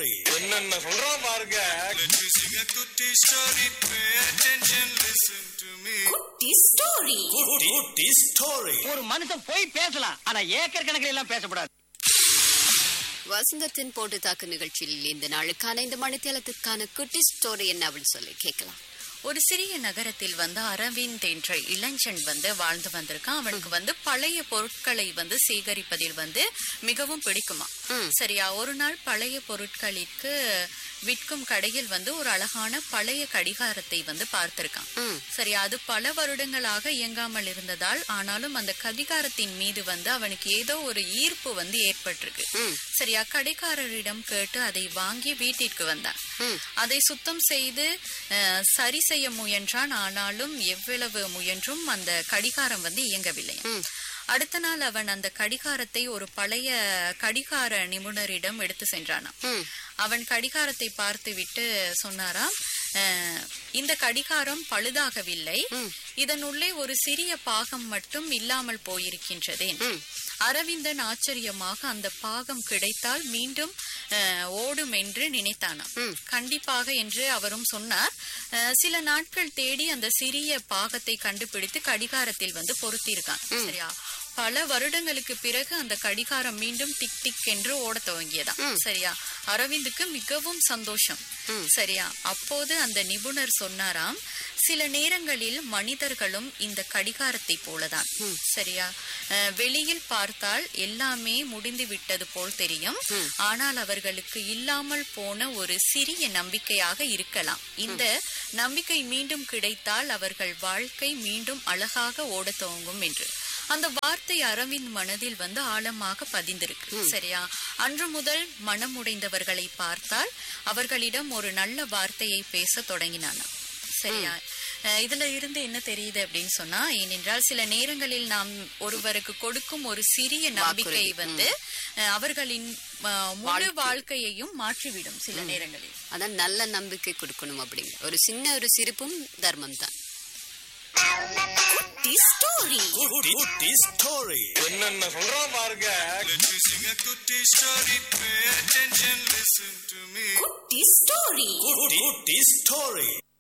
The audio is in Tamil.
story. என்னென்ன சொல்றான் பாருங்க Let me sing a kutti story. Pay attention, listen to me. Kutti story Kutti, Kutti story. ஒரு மனுஷன் போய் பேசலாம் ஆனா ஏக்கர் கணக்கில் எல்லாம் பேசக்கூடாது வசந்தத்தின் போட்டு தாக்கு நிகழ்ச்சியில் இந்த நாளுக்கான இந்த மணித்தளத்துக்கான குட்டி ஸ்டோரி என்ன அப்படின்னு சொல்லி கேட்கலாம் ஒரு சிறிய நகரத்தில் வந்து அரவிந்த் என்ற இளைஞன் வந்து வாழ்ந்து வந்திருக்கான் அவனுக்கு வந்து பழைய பொருட்களை வந்து சேகரிப்பதில் வந்து மிகவும் பிடிக்குமா சரியா ஒரு நாள் பழைய பொருட்களுக்கு விற்கும் கடையில் வந்து ஒரு அழகான பழைய கடிகாரத்தை வந்து பார்த்திருக்கான் சரியா அது பல வருடங்களாக இயங்காமல் இருந்ததால் ஆனாலும் அந்த கடிகாரத்தின் மீது வந்து அவனுக்கு ஏதோ ஒரு ஈர்ப்பு வந்து ஏற்பட்டிருக்கு சரியா கடைக்காரரிடம் கேட்டு அதை வாங்கி வீட்டிற்கு வந்தான் அதை சுத்தம் செய்து அஹ், சரி செய்ய முயன்றான் ஆனாலும் எவ்வளவு முயன்றும் அந்த கடிகாரம் வந்து இயங்கவில்லை அடுத்த நாள் அவன் அந்த கடிகாரத்தை ஒரு பழைய கடிகார நிபுணரிடம் எடுத்து சென்றானாம் அவன் கடிகாரத்தை பார்த்துவிட்டு சொன்னாராம் "அஹ், இந்த கடிகாரம் பழுதாகவில்லை இதனுள்ளே ஒரு சிறிய பாகம் மட்டும் இல்லாமல் போயிருக்கின்றதேன் அரவிந்தன் ஆச்சரியமாக அந்த பாகம் கிடைத்தால் மீண்டும் அஹ், ஓடும் என்று நினைத்தானாம் கண்டிப்பாக என்று அவரும் சொன்னார் அஹ், சில நாட்கள் தேடி அந்த சிறிய பாகத்தை கண்டுபிடித்து கடிகாரத்தில் வந்து பொருத்தியிருக்கான் சரியா பல வருடங்களுக்கு பிறகு அந்த கடிகாரம் மீண்டும் டிக் டிக் என்று ஓடத் துவங்கியதாம் சரியா அரவிந்துக்கு மிகவும் சந்தோஷம் சரியா அப்போது அந்த நிபுணர் சொன்னாராம் சில நேரங்களில் மனிதர்களும் இந்த கடிகாரத்தை போலதான் சரியா அஹ், வெளியில் பார்த்தால் எல்லாமே முடிந்து விட்டது போல் தெரியும் ஆனால் அவர்களுக்கு இல்லாமல் போன ஒரு சிறிய நம்பிக்கையாக இருக்கலாம் இந்த நம்பிக்கை மீண்டும் கிடைத்தால் அவர்கள் வாழ்க்கை மீண்டும் அழகாக ஓடத் துவங்கும் என்று அந்த வார்த்தை அரவிந்த் மனதில் வந்து ஆழமாக பதிந்திருக்கு சரியா அன்று முதல் மனம் உடைந்தவர்களை பார்த்தால் அவர்களிடம் ஒரு நல்ல வார்த்தையை பேச தொடங்கினானா சரியா அஹ் இதுல இருந்து என்ன தெரியுது அப்படின்னு சொன்னா ஏனென்றால் சில நேரங்களில் நாம் ஒருவருக்கு கொடுக்கும் ஒரு சிறிய நம்பிக்கை வந்து அஹ் அவர்களின் அஹ், முழு வாழ்க்கையையும் மாற்றிவிடும் சில நேரங்களில் அதான் நல்ல நம்பிக்கை கொடுக்கணும் அப்படிங்க ஒரு சின்ன ஒரு சிரிப்பும் தர்மம் தான் குட்டி ஸ்டோரி Kutti, Kutti story. என்னென்ன சொல்றான் பாருங்க Let me sing a kutti story. Pay attention, listen to me. Kutti story Kutti, Kutti story.